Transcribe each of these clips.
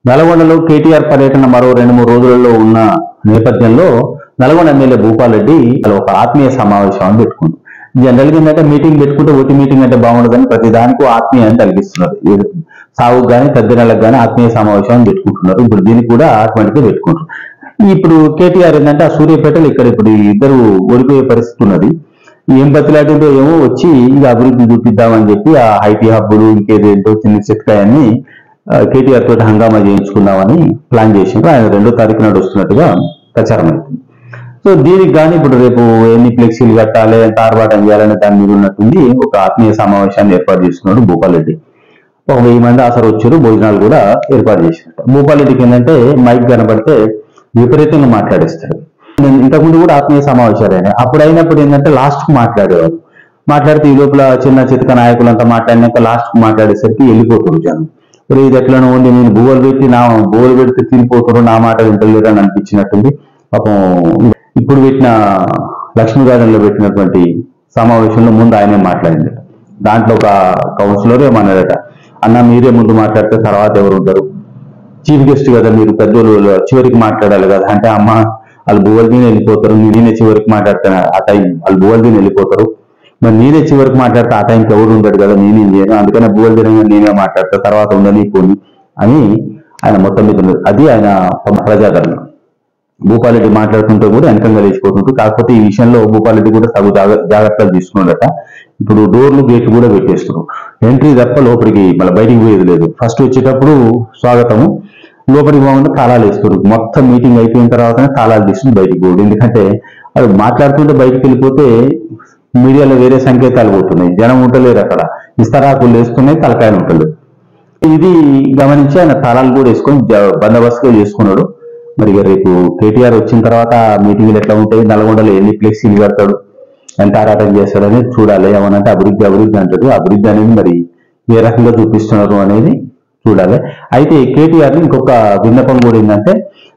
నల్గొండలో కేటీఆర్ పర్యటన మరో రెండు మూడు రోజులలో ఉన్న నేపథ్యంలో నల్గొండ ఎమ్మెల్యే భూపాల్ రెడ్డి వాళ్ళు ఒక ఆత్మీయ సమావేశం పెట్టుకుంది జనరల్ గా ఏంటంటే మీటింగ్ పెట్టుకుంటే ఒకటి మీటింగ్ అంటే బాగుండదని ప్రతి దానికి ఆత్మీయాన్ని కలిగిస్తున్నారు ఏది సాగుకు కానీ తద్దినాలకు కానీ ఆత్మీయ సమావేశం పెట్టుకుంటున్నారు ఇప్పుడు దీనికి కూడా అటువంటిది పెట్టుకుంటారు ఇప్పుడు కేటీఆర్ ఏంటంటే ఆ సూర్యాపేటలో ఇక్కడ ఇప్పుడు ఇద్దరు ఓడిపోయే పరిస్థితి ఉన్నది ఏం బతిలాడుంటో ఏమో వచ్చి ఇక అభివృద్ధి చూపిద్దామని చెప్పి ఆ ఐటీ హబ్బులు ఇంకేదేంటో చిన్న చిట్కాయన్ని కేటీఆర్ తోటి హంగామా చేయించుకుందామని ప్లాన్ చేసిండ్రు ఆయన రెండో తారీఖు నాడు వస్తున్నట్టుగా ప్రచారం అవుతుంది సో దీనికి కానీ ఇప్పుడు రేపు ఎన్ని ఫ్లెక్సీలు కట్టాలి ఎంత ఆర్భాటం చేయాలనే దాని మీద ఉన్నట్టుంది ఒక ఆత్మీయ సమావేశాన్ని ఏర్పాటు చేస్తున్నాడు భూపాల్ రెడ్డి ఒక వెయ్యి మంది ఆసరు వచ్చారు భోజనాలు కూడా ఏర్పాటు చేసినట్టు భూపాల్ రెడ్డికి ఏంటంటే మైక్ కనబడితే విపరీతంగా మాట్లాడేస్తాడు నేను ఇంతకుముందు కూడా ఆత్మీయ సమావేశాలు అయినాయి అప్పుడు అయినప్పుడు ఏంటంటే లాస్ట్ కు మాట్లాడేవారు మాట్లాడితే ఈ లోపల చిన్న చితక నాయకులంతా మాట్లాడినాక లాస్ట్ కు మాట్లాడేసరికి వెళ్ళిపోతారు జనం మరి ఇది ఎట్లా ఉంది నేను భూగోలు పెట్టి నా భూగోలు పెడితే తిరిగిపోతారు నా మాట వింటలేరు అని అనిపించినట్టుంది పాపం ఇప్పుడు పెట్టిన లక్ష్మీ గార్డెన్ లో పెట్టినటువంటి సమావేశంలో ముందు ఆయనే మాట్లాడింది దాంట్లో ఒక కౌన్సిలర్ ఏమన్నాడట అన్న మీరే ముందు మాట్లాడితే తర్వాత ఎవరు ఉంటారు చీఫ్ గెస్ట్ కదా మీరు పెద్దోళ్ళు చివరికి మాట్లాడాలి కదా అంటే అమ్మ వాళ్ళు భూవల్దీని వెళ్ళిపోతారు నేనే చివరికి మాట్లాడతాను ఆ టైం వాళ్ళు భూవల్దీని వెళ్ళిపోతారు మరి నేనే చివరికి మాట్లాడితే ఆ టైంకి ఎవరు ఉండడు కదా నేనేం చేయను అందుకనే భూవల్దీనంగా నేనే మాట్లాడతా తర్వాత ఉండని పోని అని ఆయన మొత్తం మీద ఉన్నది. అది ఆయన ప్రజాదరణ భూపాలరెడ్డి మాట్లాడుతుంటే కూడా వెనకంగా లేచిపోతుంటూ కాకపోతే ఈ విషయంలో భూపాలరెడ్డి కూడా తగు జాగ్ర- జాగ్రత్తలు తీసుకున్నాడట ఇప్పుడు డోర్లు గేట్లు కూడా పెట్టేస్తున్నారు ఎంట్రీ తప్ప లోపలికి మళ్ళీ బయటికి పోయేది లేదు ఫస్ట్ వచ్చేటప్పుడు స్వాగతము లోపలికి పోకుండా తాళాలు వేస్తారు మొత్తం మీటింగ్ అయిపోయిన తర్వాతనే తాళాలు తీసుకుని బయటికి పోడు ఎందుకంటే అది మాట్లాడుతుంటే బయటికి వెళ్ళిపోతే మీడియాలో వేరే సంకేతాలు పోతున్నాయి జనం ఉండలేరు అక్కడ ఇస్తరాకులు వేస్తున్నాయి తలకాయలు ఉండలేదు ఇది గమనించి ఆయన తాళాలు కూడా వేసుకొని జ- బందోబస్తుగా చేసుకున్నాడు మరి ఇక రేపు కేటీఆర్ వచ్చిన తర్వాత మీటింగ్లు ఎట్లా ఉంటాయి నల్గొండలో ఎన్ని ఫ్లెక్సీలు కడతాడు ఎంత ఆరాటం చేస్తాడు అనేది చూడాలి ఏమనంటే అభివృద్ధి అభివృద్ధి అంటాడు అభివృద్ధి అనేది మరి ఏ రకంగా చూపిస్తున్నారు అనేది చూడాలి అయితే కేటీఆర్ ఇంకొక విన్నపం కూడా ఏంటంటే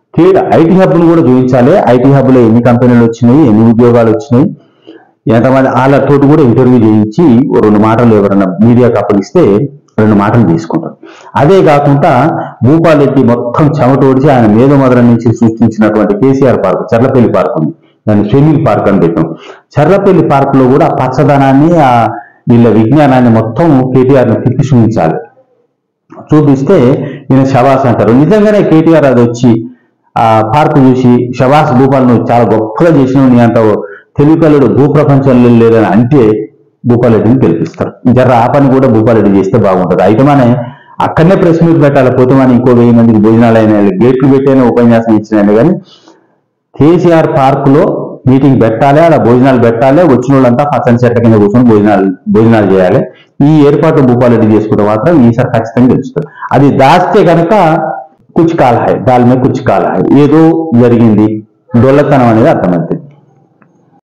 ఐటీ హబ్ను కూడా చూపించాలి ఐటీ హబ్ లో ఎన్ని కంపెనీలు వచ్చినాయి ఎన్ని ఉద్యోగాలు వచ్చినాయి ఎంతమంది వాళ్ళతోటి కూడా ఇంటర్వ్యూ చేయించి ఓ రెండు మాటలు ఎవరైనా మీడియాకి అప్పగిస్తే రెండు మాటలు తీసుకుంటారు అదే కాకుండా భూపాల్ రెడ్డి మొత్తం చెమటోడిచి ఆయన మేధోమదన నుంచి సృష్టించినటువంటి కేసీఆర్ పార్క్ చర్లపల్లి పార్క్ ఉంది దాన్ని స్విమ్మింగ్ పార్క్ అని పెట్టాం చర్లపల్లి పార్క్ లో కూడా ఆ పచ్చదనాన్ని ఆ వీళ్ళ విజ్ఞానాన్ని మొత్తం కేటీఆర్ ని తిప్పి చూపించాలి చూపిస్తే ఈయన శబాస్ అంటారు నిజంగానే కేటీఆర్ అది వచ్చి ఆ పార్క్ చూసి శబాస్ భూపాల్ నువ్వు చాలా గొప్పగా చేసినావు నీ అంత తెలివికల్లుడు భూప్రపంచంలో లేదని అంటే భూపాలరెడ్డిని గెలిపిస్తారు జర ఆ పని కూడా భూపాలరెడ్డి చేస్తే బాగుంటది అయితే మన అక్కడనే ప్రెస్ మీట్ పెట్టాలి పోతే మన ఇంకో వెయ్యి మందికి భోజనాలు అయినా గేట్లు పెట్టైనా ఉపన్యాసం ఇచ్చినా కానీ కేసీఆర్ పార్క్ లో మీటింగ్ పెట్టాలి అలా భోజనాలు పెట్టాలి వచ్చిన వాళ్ళంతా పచ్చని చెట్ల కింద కూర్చొని భోజనాలు భోజనాలు చేయాలి ఈ ఏర్పాటు భూపాలరెడ్డి చేసుకుంటే మాత్రం ఈసారి ఖచ్చితంగా గెలుస్తారు అది దాస్తే కనుక కుచ్ కాల్ హాయ్ దాని మీద కుచ్ కాల్ హాయ్ ఏదో జరిగింది డొల్లతనం అనేది అర్థమవుతుంది